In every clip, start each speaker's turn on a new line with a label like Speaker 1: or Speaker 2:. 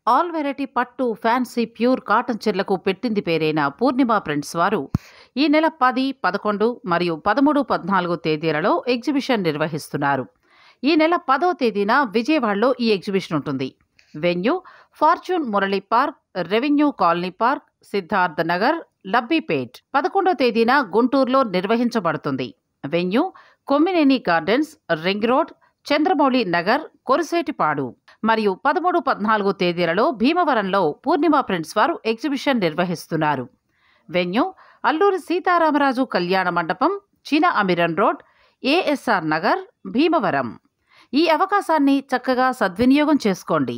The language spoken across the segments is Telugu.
Speaker 1: ఆల్ వెరైటీ పట్టు ఫ్యాన్సీ ప్యూర్ కాటన్ చీరలకు పెట్టింది పేరైన పూర్ణిమ ఫ్రెండ్స్ వారు ఈ నెల పది పదకొండు మరియు పదమూడు పద్నాలుగు తేదీలలో ఎగ్జిబిషన్ నిర్వహిస్తున్నారు ఈ నెల పదో తేదీన విజయవాడలో ఈ ఎగ్జిబిషన్ ఉంటుంది venue fortune Murali park revenue colony park Siddhartha Nagar Labbipet పదకొండో తేదీన గుంటూరులో నిర్వహించబడుతుంది venue Kommineni gardens ring road Chandramouli Nagar Korisepadu మరియు పదమూడు పద్నాలుగు తేదీలలో భీమవరంలో పూర్ణిమ ఫ్రెండ్స్ వారు ఎగ్జిబిషన్ నిర్వహిస్తున్నారు venue Alluri Sitaramaraju Kalyana Mandapam Chinna Amiram road ASR Nagar Bhimavaram ఈ అవకాశాన్ని చక్కగా సద్వినియోగం చేసుకోండి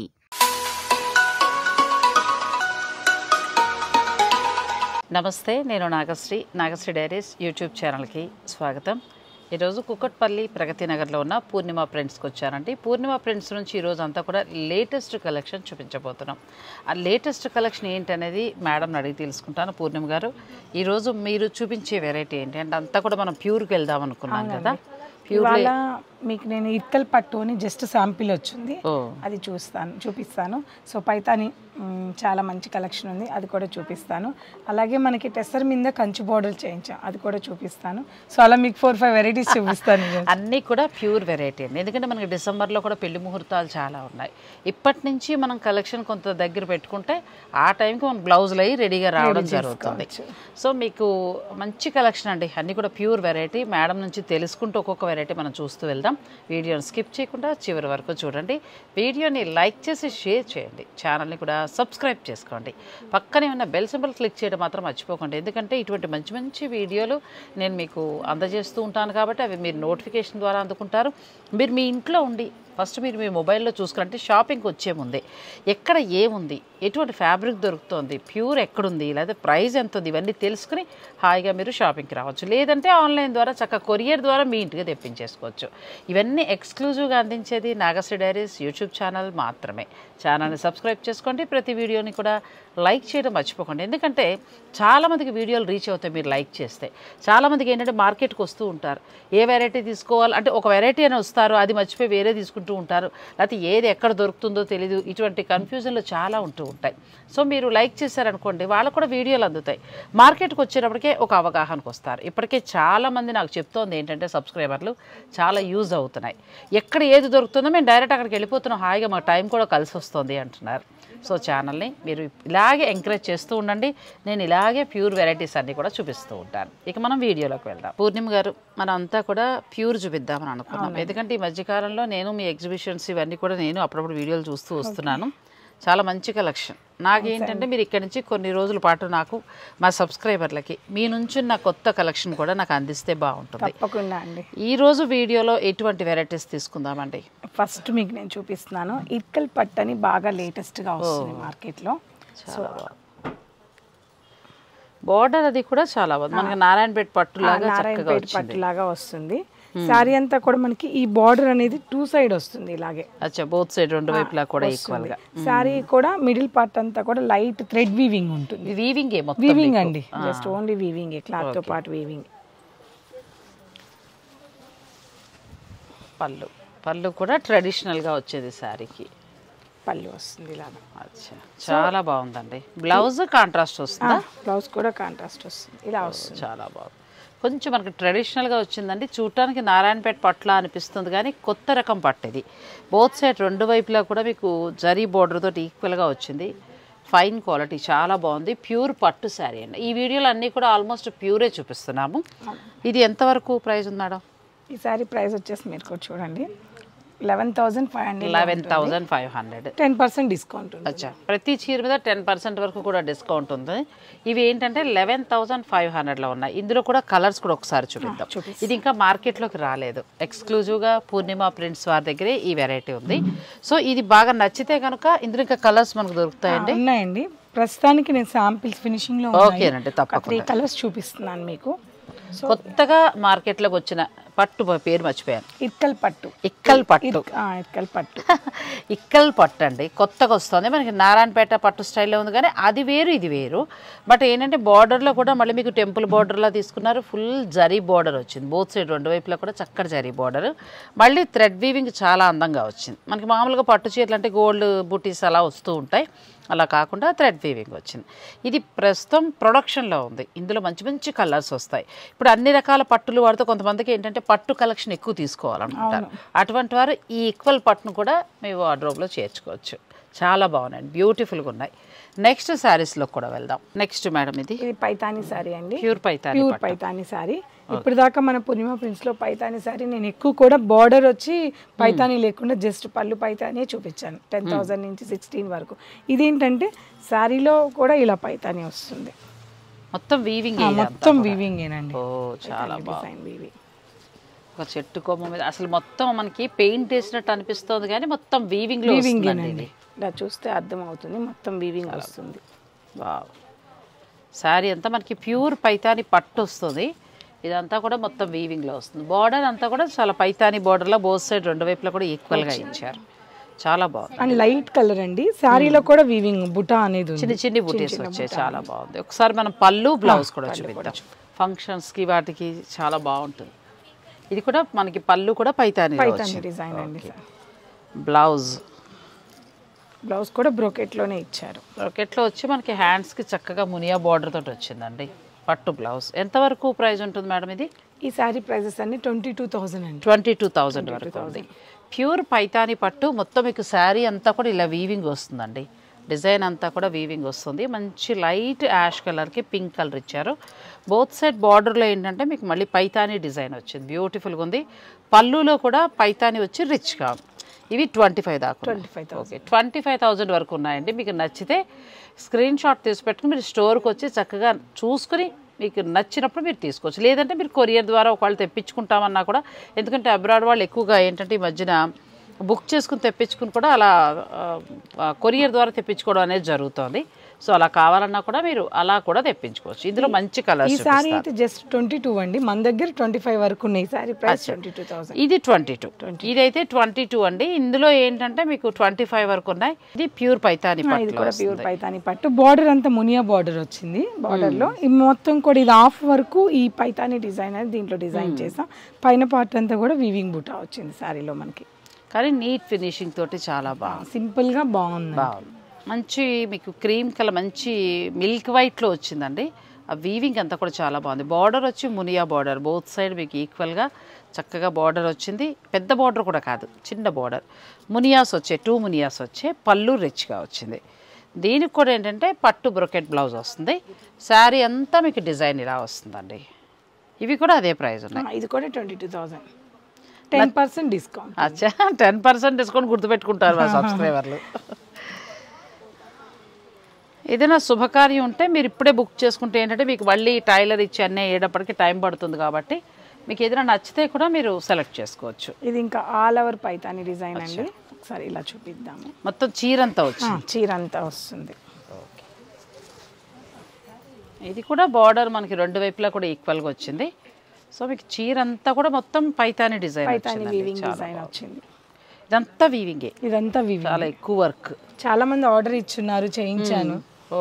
Speaker 1: నమస్తే నేను నాగశ్రీ నాగశ్రీ డైరీస్ యూట్యూబ్ ఛానల్కి స్వాగతం ఈరోజు కుక్కట్పల్లి ప్రగతి నగర్లో ఉన్న పూర్ణిమ ప్రింట్స్కి వచ్చానండి పూర్ణిమ ప్రింట్స్ నుంచి ఈరోజు అంతా కూడా లేటెస్ట్ కలెక్షన్ చూపించబోతున్నాం ఆ లేటెస్ట్ కలెక్షన్ ఏంటనేది మేడం అడిగి తెలుసుకుంటాను పూర్ణిమ గారు ఈరోజు మీరు చూపించే వెరైటీ ఏంటి అంటే అంతా కూడా మనం ప్యూర్కి వెళ్దాం అనుకున్నాం కదా ప్యూర్
Speaker 2: ఇవాళ మీకు నేను ఇక్కల్ పట్టు అని జస్ట్ శాంపిల్ వచ్చింది
Speaker 1: ఓ
Speaker 2: అది చూస్తాను చూపిస్తాను సో పైతాని మ్, చాలా మంచి కలెక్షన్ ఉంది అది కూడా చూపిస్తాను అలాగే మనకి టెసర్ మీద కంచు బోర్డర్ చేయించాం అది కూడా చూపిస్తాను సో అలా మీకు ఫోర్ ఫైవ్ వెరైటీస్ చూపిస్తాను ఈరోజు.
Speaker 1: అన్నీ కూడా ప్యూర్ వెరైటీ అండి ఎందుకంటే మనకి డిసెంబర్లో కూడా పెళ్లి ముహూర్తాలు చాలా ఉన్నాయి ఇప్పటి నుంచి మనం కలెక్షన్ కొంత దగ్గర పెట్టుకుంటే ఆ టైంకి మనం బ్లౌజులు అయ్యి రెడీగా రావడం జరుగుతుంది సో మీకు మంచి కలెక్షన్ అండి అన్నీ కూడా ప్యూర్ వెరైటీ మేడం నుంచి తెలుసుకుంటూ ఒక్కొక్క వెరైటీ మనం చూస్తూ వెళ్దాం వీడియోని స్కిప్ చేయకుండా చివరి వరకు చూడండి వీడియోని లైక్ చేసి షేర్ చేయండి ఛానల్ని కూడా సబ్స్క్రైబ్ చేసుకోండి పక్కనే ఉన్న బెల్ సింబల్ క్లిక్ చేయడం మాత్రం మర్చిపోకండి ఎందుకంటే ఇటువంటి మంచి మంచి వీడియోలు నేను మీకు అందజేస్తూ ఉంటాను కాబట్టి అవి మీరు నోటిఫికేషన్ ద్వారా అందుకుంటారు మీరు మీ ఇంట్లో ఉండి ఫస్ట్ మీరు మీ మొబైల్లో చూసుకుంటే షాపింగ్కి వచ్చే ముందే ఎక్కడ ఏముంది ఎటువంటి ఫ్యాబ్రిక్ దొరుకుతుంది ప్యూర్ ఎక్కడుంది లేదా ప్రైస్ ఎంత ఉంది ఇవన్నీ తెలుసుకుని హాయిగా మీరు షాపింగ్కి రావచ్చు లేదంటే ఆన్లైన్ ద్వారా చక్కగా కొరియర్ ద్వారా మీ ఇంటికి తెప్పించేసుకోవచ్చు ఇవన్నీ ఎక్స్క్లూజివ్గా అందించేది నాగశ్రీ డైరీస్ యూట్యూబ్ ఛానల్ మాత్రమే ఛానల్ని సబ్స్క్రైబ్ చేసుకోండి ప్రతి వీడియోని కూడా లైక్ చేయడం మర్చిపోకండి ఎందుకంటే చాలామందికి వీడియోలు రీచ్ అవుతాయి మీరు లైక్ చేస్తే చాలామందికి ఏంటంటే మార్కెట్కి వస్తూ ఉంటారు ఏ వెరైటీ తీసుకోవాలి అంటే ఒక వెరైటీ అని వస్తారు అది మర్చిపోయి వేరే తీసుకుంటూ ఉంటారు లేకపోతే ఏది ఎక్కడ దొరుకుతుందో తెలియదు ఇటువంటి కన్ఫ్యూజన్లు చాలా ఉంటూ ఉంటాయి సో మీరు లైక్ చేశారనుకోండి వాళ్ళకు కూడా వీడియోలు అందుతాయి మార్కెట్కి వచ్చేటప్పటికే ఒక అవగాహనకు వస్తారు ఇప్పటికే చాలామంది నాకు చెప్తోంది ఏంటంటే సబ్స్క్రైబర్లు చాలా యూజ్ అవుతున్నాయి ఎక్కడ ఏది దొరుకుతుందో మేము డైరెక్ట్ అక్కడికి వెళ్ళిపోతున్నాం హాయిగా మా టైం కూడా కలిసి వస్తుంది అంటున్నారు సో ఛానల్ని మీరు ఇలాగే ఎంకరేజ్ చేస్తూ ఉండండి నేను ఇలాగే ప్యూర్ వెరైటీస్ అన్నీ కూడా చూపిస్తూ ఉంటాను ఇక మనం వీడియోలోకి వెళ్దాం పూర్ణిమ గారు మనం అంతా కూడా ప్యూర్ చూపిద్దామని అనుకున్నాం ఎందుకంటే ఈ మధ్యకాలంలో నేను మీ ఎగ్జిబిషన్స్ ఇవన్నీ కూడా నేను అప్పుడప్పుడు వీడియోలు చూస్తూ వస్తున్నాను చాలా మంచి కలెక్షన్ నాకేంటంటే మీరు ఇక్కడి నుంచి కొన్ని రోజుల పాటు నాకు మా సబ్స్క్రైబర్లకి మీ నుంచి నా కొత్త కలెక్షన్ కూడా నాకు అందిస్తే బాగుంటుంది
Speaker 2: తప్పకుండా అండి
Speaker 1: ఈ రోజు వీడియోలో ఎటువంటి వెరైటీస్ తీసుకుందామండి
Speaker 2: ఫస్ట్ మీకు నేను చూపిస్తున్నాను ఇక్కల్ పట్టు అని బాగా లేటెస్ట్గా వస్తుంది మార్కెట్లో సో
Speaker 1: బోర్డర్ అది కూడా చాలా బాగుంది మనకి నారాయణపేట పట్టులాగా చక్కగా
Speaker 2: నారాయణపేట
Speaker 1: వచ్చింది
Speaker 2: పట్టులాగా వస్తుంది శారీ అంతా కూడా మనకి ఈ బార్డర్ అనేది టూ సైడ్ వస్తుంది ఇలాగే
Speaker 1: అచ్చా బోత్ సైడ్ రెండు వైపులా కూడా ఈక్వల్ గా
Speaker 2: శారీ కూడా మిడిల్ పార్ట్ అంతా కూడా లైట్ థ్రెడ్ వీవింగ్ ఉంటుంది
Speaker 1: వీవింగ్ ఏ మొత్తం
Speaker 2: వీవింగ్ అండి జస్ట్ ఓన్లీ వీవింగ్ క్లాత్ తో పాటు వీవింగ్
Speaker 1: పళ్ళు పళ్ళు కూడా ట్రెడిషనల్ గా వచ్చేది శారీకి
Speaker 2: పళ్ళు వస్తుంది ఇలాగా
Speaker 1: అచ్చా చాలా బాగుందండి బ్లౌజ్ కాంట్రాస్ట్ వస్తుందా
Speaker 2: బ్లౌజ్ కూడా కాంట్రాస్ట్ వస్తుంది ఇలా వస్తుంది
Speaker 1: చాలా బాగుంది కొంచెం మనకి ట్రెడిషనల్గా వచ్చిందండి చూడటానికి నారాయణపేట పట్ల అనిపిస్తుంది కానీ కొత్త రకం పట్టు ఇది బోత్ సైడ్ రెండు వైపులా కూడా మీకు జరీ బోర్డర్ తోటి ఈక్వల్గా వచ్చింది ఫైన్ క్వాలిటీ చాలా బాగుంది ప్యూర్ పట్టు శారీ అండి ఈ వీడియోలో అన్నీ కూడా ఆల్మోస్ట్ ప్యూరే చూపిస్తున్నాము ఇది ఎంతవరకు ప్రైస్ ఉంది మేడం
Speaker 2: ఈ సారీ ప్రైస్ వచ్చేసి మీరు కూడా చూడండి eleven thousand five hundred
Speaker 1: eleven thousand five hundred
Speaker 2: ten percent discount ఉంది
Speaker 1: అచ్చా ప్రతి చీర మీద టెన్ పర్సెంట్ వరకు కూడా డిస్కౌంట్ ఉంది ఇవి ఏంటంటే లెవెన్ థౌసండ్ ఫైవ్ హండ్రెడ్లో ఉన్నాయి ఇందులో కూడా కలర్స్ కూడా ఒకసారి చూపిద్దాం ఇది ఇంకా మార్కెట్లోకి రాలేదు ఎక్స్క్లూజివ్గా పూర్ణిమ ప్రింట్స్ వారి దగ్గరే ఈ వెరైటీ ఉంది సో ఇది బాగా నచ్చితే కనుక ఇందులో ఇంకా కలర్స్ మనకు దొరుకుతాయండి
Speaker 2: ఉన్నాయండి ప్రస్తుతానికి నేను శాంపిల్స్ ఫినిషింగ్ లో ఉన్నాయి.
Speaker 1: ఓకేనండి
Speaker 2: ఒక త్రీ
Speaker 1: తప్పకుండా
Speaker 2: కలర్స్ చూపిస్తున్నాను మీకు సో
Speaker 1: కొత్తగా మార్కెట్లోకి వచ్చిన పట్టు పేరు మర్చిపోయాను
Speaker 2: ఇక్కల్ పట్టు
Speaker 1: ఇక్కల్ పట్టు
Speaker 2: ఆ, ఇక్కల్ పట్టు
Speaker 1: ఇక్కల్ పట్టు అండి కొత్తగా వస్తుంది మనకి నారాయణపేట పట్టు స్టైల్లో ఉంది కానీ అది వేరు ఇది వేరు బట్ ఏంటంటే బార్డర్లో కూడా మళ్ళీ మీకు టెంపుల్ బార్డర్లా తీసుకున్నారు ఫుల్ జరీ బార్డర్ వచ్చింది బోత్ సైడ్ రెండు వైపులా కూడా చక్కటి జరీ బార్డర్ మళ్ళీ థ్రెడ్ వీవింగ్ చాలా అందంగా వచ్చింది మనకి మామూలుగా పట్టు చీరలు అంటే గోల్డ్ బుటీస్ అలా వస్తూ ఉంటాయి అలా కాకుండా థ్రెడ్ వీవింగ్ వచ్చింది ఇది ప్రస్తుతం ప్రొడక్షన్లో ఉంది ఇందులో మంచి మంచి కలర్స్ వస్తాయి ఇప్పుడు అన్ని రకాల పట్టులు వాడితే కొంతమందికి ఏంటంటే పట్టు కలెక్షన్ ఎక్కువ తీసుకోవాలనుకుంటారు అటువంటి వారు ఈ ఈక్వల్ పట్టును కూడా మీ వార్డ్రోబ్లో చేర్చుకోవచ్చు చాలా బాగున్నాయి బ్యూటిఫుల్గా ఉన్నాయి నెక్స్ట్ శారీస్లో కూడా వెళ్దాం నెక్స్ట్ మేడం ఇది
Speaker 2: ఇది పైతాని సారీ అండి
Speaker 1: ప్యూర్ పైతాని
Speaker 2: ప్యూర్ పైతాని సారీ ఇప్పుడు దాకా మన పూర్ణిమ ప్రిన్స్ లో పైతాని సారీ నేను ఎక్కువ కూడా బార్డర్ వచ్చి పైతాని లేకుండా జస్ట్ పళ్ళు పైతాని చూపించాను టెన్ థౌసండ్ నుంచి సిక్స్టీన్ వరకు ఇదేంటంటే శారీలో కూడా ఇలా పైతాని వస్తుంది
Speaker 1: మొత్తం వీవింగ్
Speaker 2: ఆ, మొత్తం వీవింగ్ ఏనండి
Speaker 1: ఓ చాలా బాగుంది
Speaker 2: డిజైన్ వీవింగ్
Speaker 1: ఒక చెట్టు కొమ్మ మీద అసలు మొత్తం మనకి పెయింట్ వేసినట్టు అనిపిస్తుంది కానీ మొత్తం వీవింగ్ లో
Speaker 2: వీవింగ్
Speaker 1: వస్తుందండి
Speaker 2: ఏనండి
Speaker 1: ఇది
Speaker 2: ఇలా చూస్తే అర్థం అవుతుంది మొత్తం వీవింగ్ వస్తుంది
Speaker 1: వావ్ శారీ అంతా మనకి ప్యూర్ పైతాని పట్టు వస్తుంది ఇదంతా కూడా మొత్తం వీవింగ్లో వస్తుంది బార్డర్ అంతా కూడా చాలా పైతాని బార్డర్లో బోత్ సైడ్ రెండు వైపులా కూడా ఈక్వల్గా ఇచ్చారు చాలా బాగుంది
Speaker 2: అండ్ లైట్ కలర్ అండి శారీలో కూడా వీవింగ్ బుటా అనేది ఉంది
Speaker 1: చిన్న చిన్ని బుటీస్ వచ్చాయి చాలా బాగుంది ఒకసారి మనం పళ్ళు బ్లౌజ్ కూడా చూపిద్దాం ఫంక్షన్స్కి వాటికి చాలా బాగుంటుంది ఇది కూడా మనకి పళ్ళు కూడా పైతాని
Speaker 2: పైతాని డిజైన్ అండి
Speaker 1: బ్లౌజ్
Speaker 2: బ్లౌజ్ కూడా బ్రోకెట్ లోనే ఇచ్చారు
Speaker 1: రాకెట్లో వచ్చి మనకి హ్యాండ్స్కి చక్కగా మునియా బార్డర్ తోటి వచ్చిందండి పట్టు బ్లౌజ్ ఎంతవరకు ప్రైస్ ఉంటుంది మేడం ఇది
Speaker 2: ఈ శారీ ప్రైజెస్ అన్ని ట్వంటీ టూ థౌసండ్ అండి
Speaker 1: ట్వంటీ టూ థౌజండ్ వరకు ఉంది ప్యూర్ పైతాని పట్టు మొత్తం మీకు శారీ అంతా కూడా ఇలా వీవింగ్ వస్తుందండి డిజైన్ అంతా కూడా వీవింగ్ వస్తుంది మంచి లైట్ యాష్ కలర్కి పింక్ కలర్ ఇచ్చారు బోత్ సైడ్ బార్డర్లో ఏంటంటే మీకు మళ్ళీ పైతాని డిజైన్ వచ్చింది బ్యూటిఫుల్గా ఉంది పళ్ళులో కూడా పైతాని వచ్చి రిచ్గా ఉంది ఇవి ట్వంటీ ఫైవ్ దాకా
Speaker 2: twenty five
Speaker 1: okay twenty five thousand వరకు ఉన్నాయండి మీకు నచ్చితే స్క్రీన్ షాట్ తీసి పెట్టుకుని మీరు స్టోర్కి వచ్చి చక్కగా చూసుకుని మీకు నచ్చినప్పుడు మీరు తీసుకోవచ్చు లేదంటే మీరు కొరియర్ ద్వారా ఒకవేళ తెప్పించుకుంటామన్నా కూడా ఎందుకంటే అబ్రాడ్ వాళ్ళు ఎక్కువగా ఏంటంటే ఈ మధ్యన బుక్ చేసుకుని తెప్పించుకుని కూడా అలా ఆ, కొరియర్ ద్వారా తెప్పించుకోవడం అనేది జరుగుతుంది సో అలా కావాలన్నా కూడా మీరు అలా కూడా తెప్పించుకోవచ్చు ఇందులో మంచి
Speaker 2: ఈ
Speaker 1: కలర్స్
Speaker 2: శారీ అయితే జస్ట్ ట్వంటీ టూ అండి మన దగ్గర ట్వంటీ ఫైవ్ వరకు ఉన్నాయి ఈ sari price twenty two thousand
Speaker 1: ఇది ట్వంటీ టూ ఇదైతే ట్వంటీ టూ అండి ఇందులో ఏంటంటే మీకు ట్వంటీ ఫైవ్ వరకు ఉన్నాయి ఇది ప్యూర్ పైతాని
Speaker 2: ఇది
Speaker 1: పట్టులో
Speaker 2: కూడా ప్యూర్ పైతాని పట్టు బార్డర్ అంతా మునియా బార్డర్ వచ్చింది బార్డర్ లో ఈ మొత్తం కూడా ఇది హాఫ్ వరకు ఈ పైతాని డిజైన్ అనేది దీంట్లో డిజైన్ చేసాం పైన పార్ట్ అంతా కూడా వీవింగ్ బుటా వచ్చింది శారీలో మనకి
Speaker 1: కానీ నీట్ ఫినిషింగ్ తోటి చాలా బాగుంది
Speaker 2: సింపుల్ గా బాగుంది
Speaker 1: బాగుంది మంచి మీకు క్రీమ్ కలర్ మంచి మిల్క్ వైట్లో వచ్చిందండి ఆ వీవింగ్ అంతా కూడా చాలా బాగుంది బార్డర్ వచ్చి మునియా బార్డర్ బోత్ సైడ్ మీకు ఈక్వల్గా చక్కగా బార్డర్ వచ్చింది పెద్ద బార్డర్ కూడా కాదు చిన్న బార్డర్ మునియాస్ వచ్చే టూ మునియాస్ వచ్చే పళ్ళు రిచ్గా వచ్చింది దీనికి కూడా ఏంటంటే పట్టు బ్రొకెట్ బ్లౌజ్ వస్తుంది శారీ అంతా మీకు డిజైన్ ఇలా వస్తుందండి ఇవి కూడా అదే ప్రైస్ ఉన్నాయి
Speaker 2: ఆ, ఇది కూడా twenty two thousand ten percent discount
Speaker 1: అచ్చా టెన్ పర్సెంట్ డిస్కౌంట్ గుర్తుపెట్టుకుంటారు మా సబ్స్క్రైబర్లు ఏదైనా శుభకార్యం ఉంటే మీరు ఇప్పుడే బుక్ చేసుకుంటే ఏంటంటే మీకు మళ్ళీ టైలర్ ఇచ్చి అన్నీ అయ్యేటప్పటికి టైం పడుతుంది కాబట్టి మీకు ఏదైనా నచ్చితే కూడా మీరు సెలెక్ట్ చేసుకోవచ్చు
Speaker 2: ఇది ఇంకా ఆల్ ఓవర్ పైతాని డిజైన్ అండి ఒకసారి ఇలా చూపిద్దాము
Speaker 1: మొత్తం చీరంతా వచ్చి
Speaker 2: ఆ, చీర అంతా వస్తుంది
Speaker 1: ఇది కూడా బార్డర్ మనకి రెండు వైపులా కూడా ఈక్వల్గా వచ్చింది సో మీకు చీర అంతా కూడా మొత్తం పైతాని డిజైన్
Speaker 2: పైతాని
Speaker 1: వచ్చిందండి.
Speaker 2: వీవింగ్
Speaker 1: చాలా
Speaker 2: డిజైన్
Speaker 1: బాగుంది.
Speaker 2: వచ్చింది
Speaker 1: ఇదంతా వీవింగే
Speaker 2: ఇదంతా వీవింగ్
Speaker 1: చాలా ఎక్కువ వర్క్
Speaker 2: చాలా మంది ఆర్డర్ ఇచ్చున్నారు చేయించాను
Speaker 1: ఓ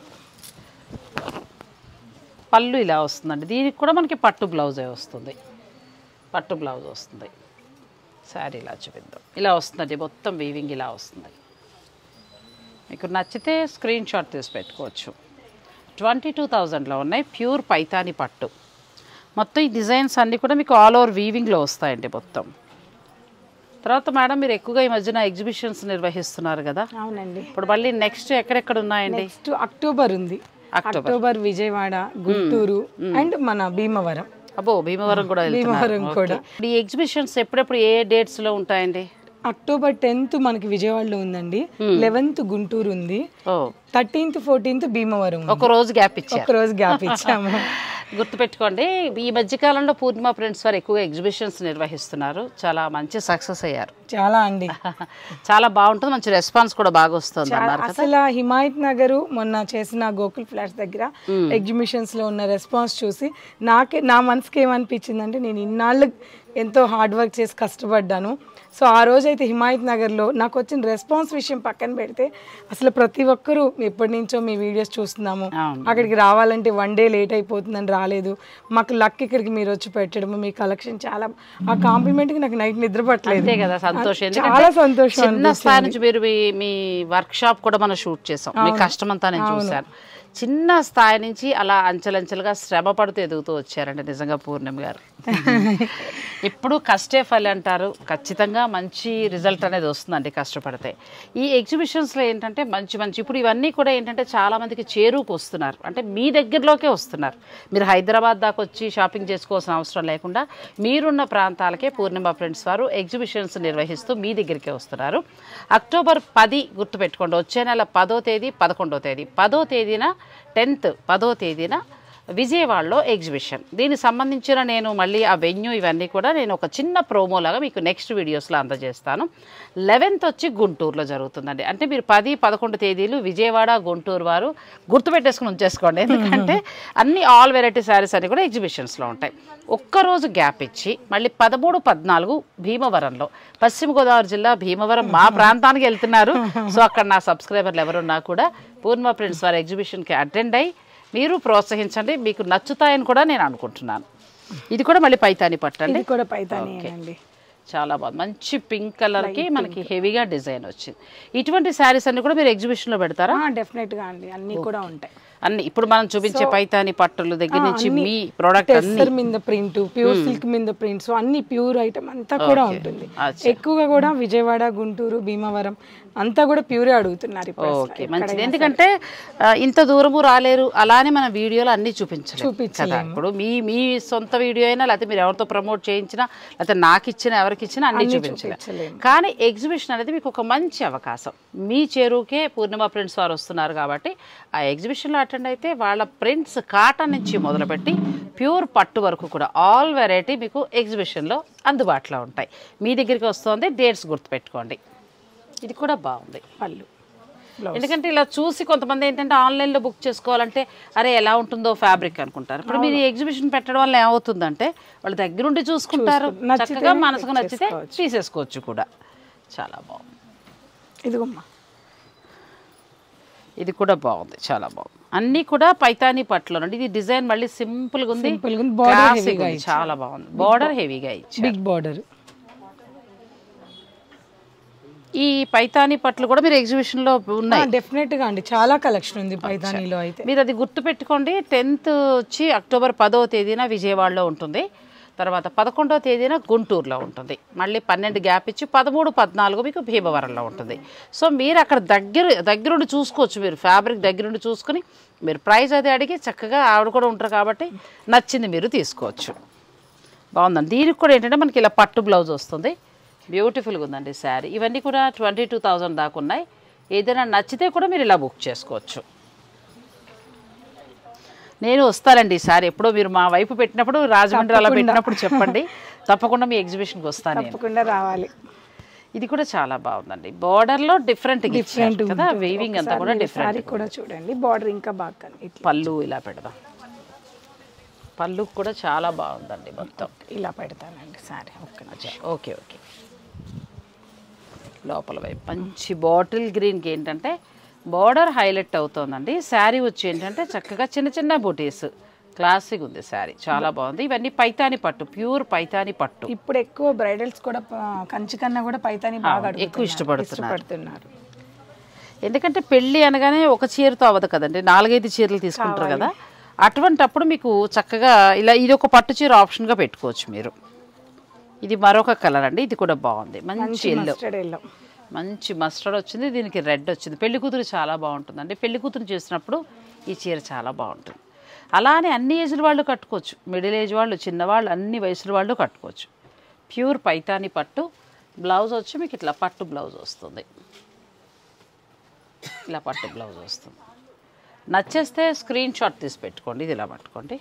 Speaker 1: పళ్ళు ఇలా వస్తుందండి దీనికి కూడా మనకి పట్టు బ్లౌజే వస్తుంది పట్టు బ్లౌజ్ వస్తుంది శారీ ఇలా చూపిద్దాం ఇలా వస్తుందండి మొత్తం వీవింగ్ ఇలా వస్తుంది మీకు నచ్చితే స్క్రీన్ షాట్ తీసి పెట్టుకోవచ్చు ట్వంటీ టూ థౌజండ్లో ఉన్నాయి ప్యూర్ పైతాని పట్టు మొత్తం ఈ డిజైన్స్ అన్నీ కూడా మీకు ఆల్ ఓవర్ వీవింగ్లో వస్తాయండి మొత్తం తర్వాత మేడం మీరు ఎక్కువగా ఈ మధ్యన ఎగ్జిబిషన్స్ నిర్వహిస్తున్నారు కదా
Speaker 2: అవునండి
Speaker 1: ఇప్పుడు మళ్ళీ నెక్స్ట్ ఎక్కడెక్కడ ఉన్నాయండి
Speaker 2: నెక్స్ట్ అక్టోబర్ ఉంది
Speaker 1: October
Speaker 2: October Vijayawada Guntur and మన భీమవరం
Speaker 1: అబ్బో భీమవరం కూడా వెళ్తున్నారు
Speaker 2: భీమవరం కూడా
Speaker 1: ఓకే. ఈ ఎగ్జిబిషన్స్ ఎప్పుడెప్పుడు ఏ డేట్స్ లో ఉంటాయండి
Speaker 2: అక్టోబర్ టెన్త్ మనకి విజయవాడలో ఉందండి లెవెన్త్ గుంటూరు ఉంది
Speaker 1: ఓ
Speaker 2: థర్టీన్త్ ఫోర్టీన్త్ భీమవరం ఉంది.
Speaker 1: ఒక రోజు గ్యాప్ ఇచ్చారు
Speaker 2: ఒక రోజు గ్యాప్ ఇచ్చాము
Speaker 1: గుర్తుపెట్టుకోండి ఈ మధ్యకాలంలో పూర్ణిమ ఫ్రెండ్స్ వారు ఎక్కువగా ఎగ్జిబిషన్స్ నిర్వహిస్తున్నారు చాలా మంచి సక్సెస్ అయ్యారు
Speaker 2: చాలా అండి
Speaker 1: చాలా బాగుంటుంది మంచి రెస్పాన్స్ కూడా బాగా వస్తుంది అన్నారు కదా
Speaker 2: అసలు ఆ హిమాయత్ నగర్ మొన్న చేసిన గోకుల్ ఫ్లాట్స్ దగ్గర ఎగ్జిబిషన్స్ లో ఉన్న రెస్పాన్స్ చూసి నాకే నా మనసుకి ఏమనిపించింది అంటే నేను ఇన్నాళ్ళు ఎంతో హార్డ్ వర్క్ చేసి కష్టపడ్డాను సో ఆ రోజు అయితే హిమాయత్ నగర్లో నాకు వచ్చిన రెస్పాన్స్ విషయం పక్కన పెడితే అసలు ప్రతి ఒక్కరూ ఎప్పటి నుంచో మీ వీడియోస్ చూస్తున్నాము
Speaker 1: అవును.
Speaker 2: అక్కడికి రావాలంటే వన్ డే లేట్ అయిపోతుందని రాలేదు మాకు లక్ ఇక్కడికి మీరు వచ్చి పెట్టడము మీ కలెక్షన్ చాలా ఆ కాంప్లిమెంట్కి నాకు నైట్ నిద్ర పట్టలేదు
Speaker 1: అంతే కదా సంతోషం
Speaker 2: చాలా సంతోషం
Speaker 1: చిన్న స్థాయి నుంచి మీరు మీ- మీ వర్క్ షాప్ కూడా మనం షూట్ చేసాం మీ కష్టం అంతా నేను చూశాను చిన్న స్థాయి నుంచి అలా అంచెలంచెలుగా శ్రమ పడుతూ ఎదుగుతూ వచ్చారండి నిజంగా పూర్ణిమ గారు ఇప్పుడు కష్టే ఫలి అంటారు ఖచ్చితంగా మంచి రిజల్ట్ అనేది వస్తుందండి కష్టపడితే ఈ ఎగ్జిబిషన్స్లో ఏంటంటే మంచి మంచి ఇప్పుడు ఇవన్నీ కూడా ఏంటంటే చాలా మందికి చేరువుకు వస్తున్నారు అంటే మీ దగ్గరలోకే వస్తున్నారు మీరు హైదరాబాద్ దాకా వచ్చి షాపింగ్ చేసుకోవాల్సిన అవసరం లేకుండా మీరున్న ప్రాంతాలకే పూర్ణిమ ఫ్రెండ్స్ వారు ఎగ్జిబిషన్స్ నిర్వహిస్తూ మీ దగ్గరికే వస్తున్నారు అక్టోబర్ పది గుర్తుపెట్టుకోండి వచ్చే నెల పదో తేదీ పదకొండో తేదీ పదో తేదీన టెన్త్ పదో తేదీన విజయవాడలో ఎగ్జిబిషన్ దీనికి సంబంధించిన నేను మళ్ళీ ఆ వెన్యూ ఇవన్నీ కూడా నేను ఒక చిన్న ప్రోమోలాగా మీకు నెక్స్ట్ వీడియోస్లో అందజేస్తాను లెవెన్త్ వచ్చి గుంటూరులో జరుగుతుందండి అంటే మీరు పది పదకొండు తేదీలు విజయవాడ గుంటూరు వారు గుర్తుపెట్టేసుకుని ఉంచేసుకోండి ఎందుకంటే అన్ని ఆల్ వెరైటీ శారీస్ అన్ని కూడా ఎగ్జిబిషన్స్లో ఉంటాయి ఒక్కరోజు గ్యాప్ ఇచ్చి మళ్ళీ పదమూడు పద్నాలుగు భీమవరంలో పశ్చిమ గోదావరి జిల్లా భీమవరం మా ప్రాంతానికి వెళ్తున్నారు సో అక్కడ నా సబ్స్క్రైబర్లు ఎవరున్నా కూడా పూర్ణ ఫ్రెండ్స్ వారి ఎగ్జిబిషన్కి అటెండ్ అయ్యి మీరు ప్రోత్సహించండి మీకు నచ్చుతాయని కూడా నేను అనుకుంటున్నాను ఇది కూడా మళ్ళీ పైతాని పట్టండి
Speaker 2: ఇది కూడా పైతానేనండి
Speaker 1: చాలా బాగుంది మంచి పింక్ కలర్కి మనకి హెవీగా డిజైన్ వచ్చింది ఇటువంటి శారీస్ అన్ని కూడా మీరు ఎగ్జిబిషన్లో పెడతారా
Speaker 2: డెఫినెట్ గా అండి అన్ని కూడా ఉంటాయి
Speaker 1: అన్ని ఇప్పుడు మనం చూపించే పైతాని పట్టుల దగ్గర నుంచి మీ ప్రోడక్ట్ అన్ని
Speaker 2: టెస్సర్ మీద ప్రింట్ ప్యూర్ సిల్క్ మీద ప్రింట్ సో అన్ని ప్యూర్ ఐటమ్ అంతా కూడా ఉంటుంది
Speaker 1: అచ్చా.
Speaker 2: ఎక్కువగా కూడా విజయవాడ గుంటూరు భీమవరం అంతా కూడా ప్యూరే అడుగుతున్నారు ఇప్పుడు అసలు.
Speaker 1: ఓకే మంచిది ఎందుకంటే ఆ, ఇంత దూరము రాలేరు అలానే మన వీడియోలో అన్ని చూపించలేము కదా ఇప్పుడు మీ మీ సొంత వీడియో అయినా లేకపోతే మీరు ఎవరితో ప్రమోట్ చేయించినా లేకపోతే నాకు ఇచ్చిన ఎవరికి ఇచ్చినా అన్ని చూపించలేము
Speaker 2: చూపించలేము.
Speaker 1: కానీ ఎగ్జిబిషన్ అనేది మీకు ఒక మంచి అవకాశం మీ చెరువుకే పూర్ణిమ ప్రింట్స్ వారు వస్తున్నారు కాబట్టి ఆ ఎగ్జిబిషన్లో అటెండ్ అయితే వాళ్ళ ప్రింట్స్ కాటన్ నుంచి మొదలుపెట్టి ప్యూర్ పట్టు వరకు కూడా ఆల్ వెరైటీ మీకు ఎగ్జిబిషన్లో అందుబాటులో ఉంటాయి మీ దగ్గరికి వస్తుంది డేట్స్ గుర్తుపెట్టుకోండి ఇది కూడా బాగుంది
Speaker 2: పళ్ళు
Speaker 1: ఎందుకంటే ఇలా చూసి కొంతమంది ఏంటంటే ఆన్లైన్లో బుక్ చేసుకోవాలంటే అరే ఎలా ఉంటుందో ఫ్యాబ్రిక్ అనుకుంటారు ఇప్పుడు మీరు ఎగ్జిబిషన్ పెట్టడం వల్ల ఏమవుతుందంటే వాళ్ళ దగ్గరుండి చూసుకుంటారు
Speaker 2: నచ్చితే
Speaker 1: చక్కగా మనసుకు నచ్చితే తీసేసుకోవచ్చు కూడా చాలా బాగుంది
Speaker 2: ఇదిగోమ్మా
Speaker 1: ఇది కూడా బాగుంది చాలా బాగుంది అన్నీ కూడా పైతానీ పట్టులో ఇది డిజైన్ మళ్ళీ సింపుల్గా ఉంది
Speaker 2: Simple గా ఉంది. Border
Speaker 1: Classic
Speaker 2: heavy గా
Speaker 1: ఉంది. చాలా బాగుంది బార్డర్ హెవీగా ఇచ్చి
Speaker 2: బిగ్ బార్డర్
Speaker 1: ఈ పైతానీ పట్లు కూడా మీరు ఎగ్జిబిషన్లో ఉన్నాయి
Speaker 2: డెఫినెట్ గా అండి చాలా కలెక్షన్ ఉంది పైతానీలో అయితే
Speaker 1: మీరు అది గుర్తుపెట్టుకోండి టెన్త్ వచ్చి అక్టోబర్ పదో తేదీన విజయవాడలో ఉంటుంది తర్వాత పదకొండో తేదీన గుంటూరులో ఉంటుంది మళ్ళీ పన్నెండు గ్యాప్ ఇచ్చి పదమూడు పద్నాలుగు మీకు భీమవరంలో ఉంటుంది సో మీరు అక్కడ దగ్గర దగ్గరుండి చూసుకోవచ్చు మీరు ఫ్యాబ్రిక్ దగ్గరుండి చూసుకుని మీరు ప్రైస్ అది అడిగి చక్కగా ఆవిడ కూడా ఉంటారు కాబట్టి నచ్చింది మీరు తీసుకోవచ్చు బాగుందండి దీనికి కూడా ఏంటంటే మనకి ఇలా పట్టు బ్లౌజ్ వస్తుంది బ్యూటిఫుల్గా ఉందండి శారీ ఇవన్నీ కూడా ట్వంటీ టూ థౌజండ్ దాకా ఉన్నాయి ఏదైనా నచ్చితే కూడా మీరు ఇలా బుక్ చేసుకోవచ్చు నేను వస్తానండి ఈసారి ఎప్పుడో మీరు మా వైపు పెట్టినప్పుడు రాజమండ్రి అలా పెట్టినప్పుడు చెప్పండి తప్పకుండా మీ ఎగ్జిబిషన్కి వస్తాను నేను
Speaker 2: తప్పకుండా రావాలి
Speaker 1: ఇది కూడా చాలా బాగుందండి బార్డర్లో డిఫరెంట్
Speaker 2: డిఫరెంట్
Speaker 1: కదా వీవింగ్ అంతా కూడా డిఫరెంట్
Speaker 2: సారీ కూడా చూడండి బార్డర్ ఇంకా బాగా కన్- ఇట్లా
Speaker 1: పళ్ళు ఇలా పెడదాం పళ్ళు కూడా చాలా బాగుందండి మొత్తం
Speaker 2: ఇలా పెడతానండి సారీ ఒక్క నిమిషం.
Speaker 1: ఓకే ఓకే లోపల వైపు మంచి బాటిల్ గ్రీన్కి ఏంటంటే బార్డర్ హైలైట్ అవుతోందండి శారీ వచ్చి ఏంటంటే చక్కగా చిన్న చిన్న బుటీస్ క్లాసిక్ ఉంది శారీ చాలా బాగుంది ఇవన్నీ పైతాని పట్టు ప్యూర్ పైతాని పట్టు
Speaker 2: ఇప్పుడు ఎక్కువ బ్రైడల్స్ కూడా ప- కంచి కన్నా కూడా పైతాని బాగా
Speaker 1: ఎక్కువ
Speaker 2: అడుగుతున్నారు.
Speaker 1: ఇష్టపడుతున్నారు.
Speaker 2: ఇష్టపడుతున్నారు
Speaker 1: ఎందుకంటే పెళ్ళి అనగానే ఒక చీరతో అవ్వదు కదండి నాలుగైదు చీరలు తీసుకుంటారు కదా అటువంటప్పుడు మీకు చక్కగా ఇలా ఇది ఒక పట్టు చీర ఆప్షన్గా పెట్టుకోవచ్చు మీరు ఇది మరొక కలర్ అండి ఇది కూడా బాగుంది మంచి ఎల్లో
Speaker 2: మస్టర్డ్ ఎల్లో
Speaker 1: మంచి మస్టర్డ్ వచ్చింది దీనికి రెడ్ వచ్చింది పెళ్లి కూతురు చాలా బాగుంటుందండి పెళ్లి కూతురు చేసినప్పుడు ఈ చీర చాలా బాగుంటుంది అలానే అన్ని ఏజ్ల వాళ్ళు కట్టుకోవచ్చు మిడిల్ ఏజ్ వాళ్ళు చిన్నవాళ్ళు అన్ని వయసుల వాళ్ళు కట్టుకోవచ్చు ప్యూర్ పైతాని పట్టు బ్లౌజ్ వచ్చి మీకు ఇట్లా పట్టు బ్లౌజ్ వస్తుంది ఇలా పట్టు బ్లౌజ్ వస్తుంది నచ్చేస్తే స్క్రీన్ షాట్ తీసి పెట్టుకోండి ఇది ఇలా పట్టుకోండి